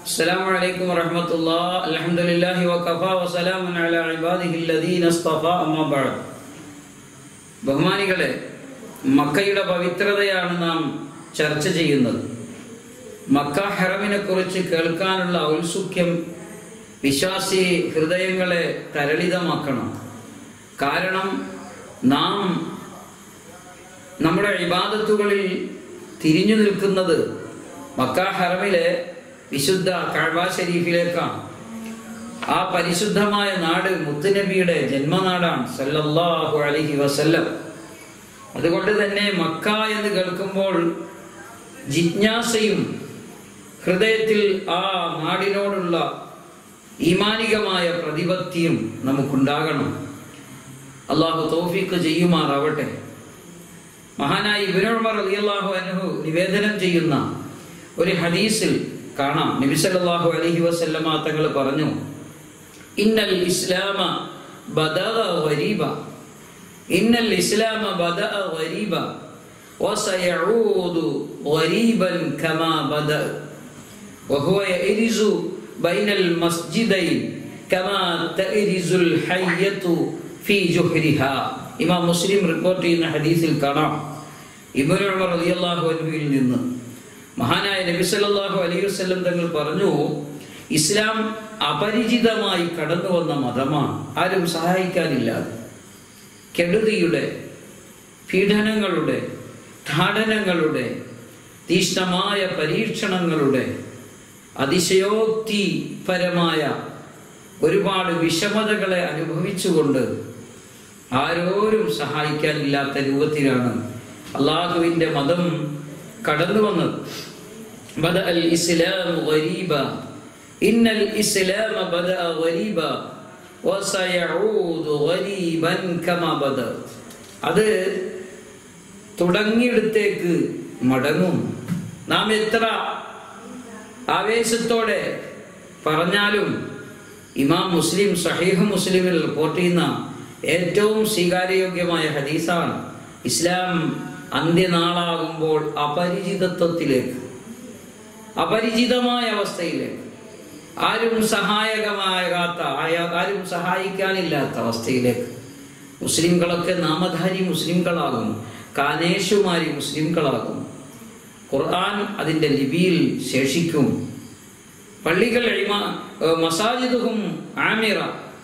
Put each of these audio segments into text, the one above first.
السلام عليكم ورحمة الله الحمد لله وكفى وسلام على عباده الذين اصطفى أما بعد ബഹുമാനികളെ മക്കയുടെ പവിത്രതയാണ് നാം ചർച്ച ചെയ്യുന്നത് മക്ക ഹറമിനെ കുറിച്ച് കേൾക്കാനുള്ള ഔത്സുക്യം വിശ്വാസി ഹൃദയങ്ങളെ തരളിതമാക്കണം കാരണം നാം നമ്മുടെ ഇബാദത്തുകളിൽ തിരിഞ്ഞു നിൽക്കുന്നത് മക്ക ഹറമിലെ വിശുദ്ധ കഴബ ഷരീഫിലേക്കാണ് ആ പരിശുദ്ധമായ നാട് മുത്തുനബിയുടെ ജന്മനാടാണ് സല്ലല്ലാഹു അലൈഹി വസല്ലം അതുകൊണ്ട് തന്നെ മക്ക എന്ന് കേൾക്കുമ്പോൾ ജിജ്ഞാസയും ഹൃദയത്തിൽ ആ നാടിനോടുള്ള ഈമാനികമായ പ്രതിപത്തിയും നമുക്കുണ്ടാകണം അള്ളാഹു തൗഫീഖ് ചെയ്യുമാറാവട്ടെ മഹാനായ ഇബ്നുമർ റളിയല്ലാഹു അൻഹു നിവേദനം ചെയ്യുന്ന ഒരു ഹദീസിൽ കാണാം നബി സല്ലല്ലാഹു അലൈഹി വസല്ലമ തങ്ങൾ പറഞ്ഞു ഇന്നൽ ഇസ്ലാമ ബദഅ ഗരീബ ഇന്നൽ ഇസ്ലാമ ബദഅ ഗരീബ വസയഊദു ഗരീബൻ കമാ ബദഅ وهو يئرز بين المسجدين كما تئرز الحية في جحرها ഇമാം മുസ്ലിം റിപ്പോർട്ട് ചെയ്യുന്ന ഹദീസിൽ കാണാം ഇബ്നു ഉമർ റളിയല്ലാഹു അൻഹുവിൽ നിന്ന് മഹാനായ നബി സല്ലല്ലാഹു അലൈഹി വസല്ലം തങ്ങൾ പറഞ്ഞു ഇസ്ലാം അപരിചിതമായി കടന്നു വന്ന മതമാണ് ആരും സഹായിക്കാനില്ലാതെ കെടുതിയുടെ പീഡനങ്ങളുടെ താടനങ്ങളുടെ തീഷ്ണമായ പരീക്ഷണങ്ങളുടെ അതിശയോക്തിപരമായ ഒരുപാട് വിഷമതകളെ അനുഭവിച്ചുകൊണ്ട് ആരോരും സഹായിക്കാനില്ലാത്ത രൂപത്തിലാണ് അള്ളാഹുവിൻ്റെ മതം കടന്നു വന്നത് ബദ അൽ ഇസ്ലാം ഗരീബ ഇന്നൽ ഇസ്ലാം ബദ ഗരീബ വസയഊദു ഗരീബൻ കമാ ബദ അത് തുടങ്ങിയിടത്തേക്ക് മടങ്ങും നാം എത്ര ആവേശത്തോടെ പറഞ്ഞാലും ഇമാം മുസ്ലിം സഹീഹ് മുസ്ലിമിൽ റിപ്പോർട്ട് ചെയ്യുന്ന ഏറ്റവും സ്വീകാര്യയോഗ്യമായ ഹദീസാണ് ഇസ്ലാം അന്ത്യനാളാകുമ്പോൾ അപരിചിതത്വത്തിലേക്ക് അപരിചിതമായ അവസ്ഥയിലേക്ക് ആരും സഹായകമാകാത്ത ആരും സഹായിക്കാനില്ലാത്ത അവസ്ഥയിലേക്ക് മുസ്ലിംകളൊക്കെ നാമധാരി മുസ്ലിംകളാകും കാനേഷുമാരി മുസ്ലിംകളാകും ഖുർആൻ അതിൻ്റെ ലിപിയിൽ ശേഷിക്കും പള്ളികൾ മസാജിദുഹും ആമിറ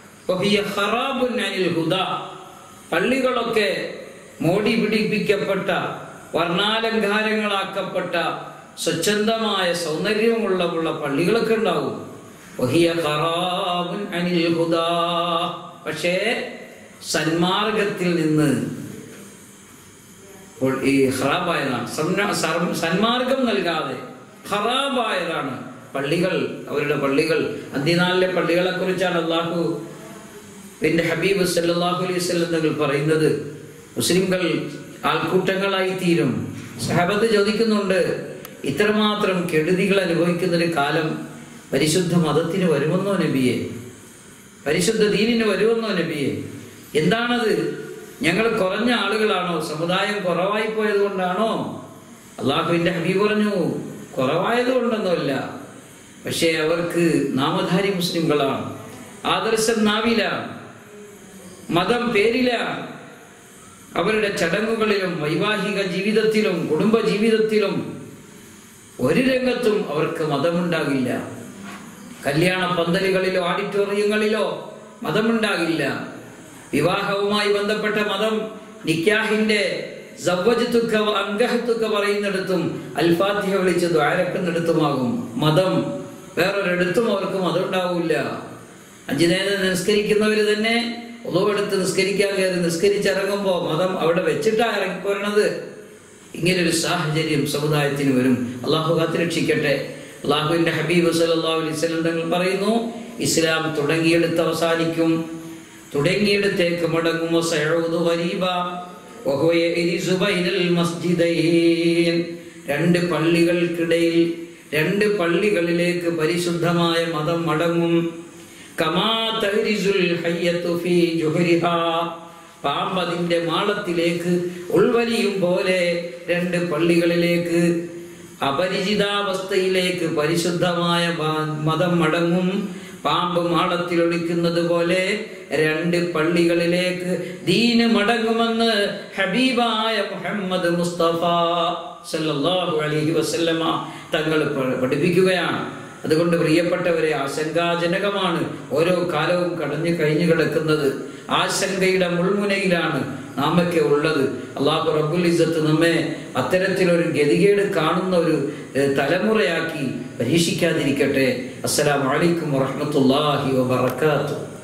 പള്ളികളൊക്കെ മോടി പിടിപ്പിക്കപ്പെട്ട വർണ്ണാലങ്കാരങ്ങളാക്കപ്പെട്ട സ്വച്ഛന്തമായ സൗന്ദര്യമുള്ള പള്ളികളൊക്കെ ഉണ്ടാവും പക്ഷേ സന്മാർഗത്തിൽ നിന്ന് ഈ ഹറാബായതാണ് സന്മാർഗം നൽകാതെ ഹറാബായതാണ് പള്ളികൾ അവരുടെ പള്ളികൾ അന്ത്യനാളിലെ പള്ളികളെ കുറിച്ചാണ് അള്ളാഹു എന്റെ ഹബീബ് സല്ലാഹു അലൈഹി സ്വലം തങ്ങൾ പറയുന്നത് മുസ്ലിംകൾ ആൾക്കൂട്ടങ്ങളായി തീരും സഹബത്ത് ചോദിക്കുന്നുണ്ട് ഇത്രമാത്രം കെടുതികൾ അനുഭവിക്കുന്ന ഒരു കാലം പരിശുദ്ധ മതത്തിന് വരുമെന്നോ നബിയെ പരിശുദ്ധ ദീനിന് വരുമെന്നോ നബിയെ എന്താണത് ഞങ്ങൾ കുറഞ്ഞ ആളുകളാണോ സമുദായം കുറവായി പോയത് കൊണ്ടാണോ അള്ളാഹുവിന്റെ ഹബീബ് പറഞ്ഞു കുറവായത് കൊണ്ടൊന്നുമല്ല പക്ഷേ അവർക്ക് നാമധാരി മുസ്ലിംകളാണ് ആദർശം നാവിലാണ് മതം പേരിലാണ് അവരുടെ ചടങ്ങുകളിലും വൈവാഹിക ജീവിതത്തിലും കുടുംബ ജീവിതത്തിലും ഒരു രംഗത്തും അവർക്ക് മതമുണ്ടാകില്ല കല്യാണ പന്തലുകളിലോ ഓഡിറ്റോറിയങ്ങളിലോ മതമുണ്ടാകില്ല വിവാഹവുമായി ബന്ധപ്പെട്ട മതം നിക്കാഹിന്റെ അങ്കഹത്തുക്ക പറയുന്നിടത്തും അൽഫാത്തിഹ വിളിച്ച് ദ്വാരക്കുന്നിടത്തുമാകും മതം വേറൊരിടത്തും അവർക്ക് മതം ഉണ്ടാവില്ല അഞ്ചു നേരം നിസ്കരിക്കുന്നവർ തന്നെ ഒതുവെടുത്ത് നിസ്കരിക്കാൻ കയറി നിസ്കരിച്ചിറങ്ങുമ്പോൾ മതം അവിടെ വെച്ചിട്ടാണ് ഇറങ്ങിപ്പോരണത് ഇങ്ങനൊരു സാഹചര്യം സമുദായത്തിന് വരും അള്ളാഹു കാത്തിരക്ഷിക്കട്ടെ അള്ളാഹുവിന്റെ ഹബീബ് സല്ലല്ലാഹു അലൈഹി വസല്ലം തങ്ങൾ പറയുന്നു ഇസ്ലാം തുടങ്ങിയെടുത്ത് അവസാനിക്കും തുടങ്ങിയിടത്തേക്ക് മടങ്ങും രണ്ട് പള്ളികൾക്കിടയിൽ രണ്ട് പള്ളികളിലേക്ക് പരിശുദ്ധമായ മതം മടങ്ങും പാമ്പ് അതിന്റെ മാളത്തിലേക്ക് ഉൾവലിയും പോലെ രണ്ട് പള്ളികളിലേക്ക് അപരിചിതാവസ്ഥയിലേക്ക് പരിശുദ്ധമായ മ- മതം മടങ്ങും പാമ്പ് മാളത്തിൽ ഒളിക്കുന്നത് പോലെ രണ്ട് പള്ളികളിലേക്ക് ദീന് മടങ്ങുമെന്ന് ഹബീബായ മുഹമ്മദ് മുസ്തഫ സല്ലല്ലാഹു അലൈഹി വസല്ലമ തങ്ങൾ പ- പഠിപ്പിക്കുകയാണ് അതുകൊണ്ട് പ്രിയപ്പെട്ടവരെ ആശങ്കാജനകമാണ് ഓരോ കാലവും കടഞ്ഞു കഴിഞ്ഞു കിടക്കുന്നത് ആശങ്കയുടെ മുൾമുനയിലാണ് നാമൊക്കെ ഉള്ളത് അള്ളാഹു റബ്ബുൽ ഇസ്സത്ത് നമ്മെ അത്തരത്തിലൊരു ഗതികേട് കാണുന്ന ഒരു ഏഹ്, തലമുറയാക്കി പരീക്ഷിക്കാതിരിക്കട്ടെ അസ്സലാമു അലൈക്കും വറഹ്മത്തുള്ളാഹി വബറകാതുഹു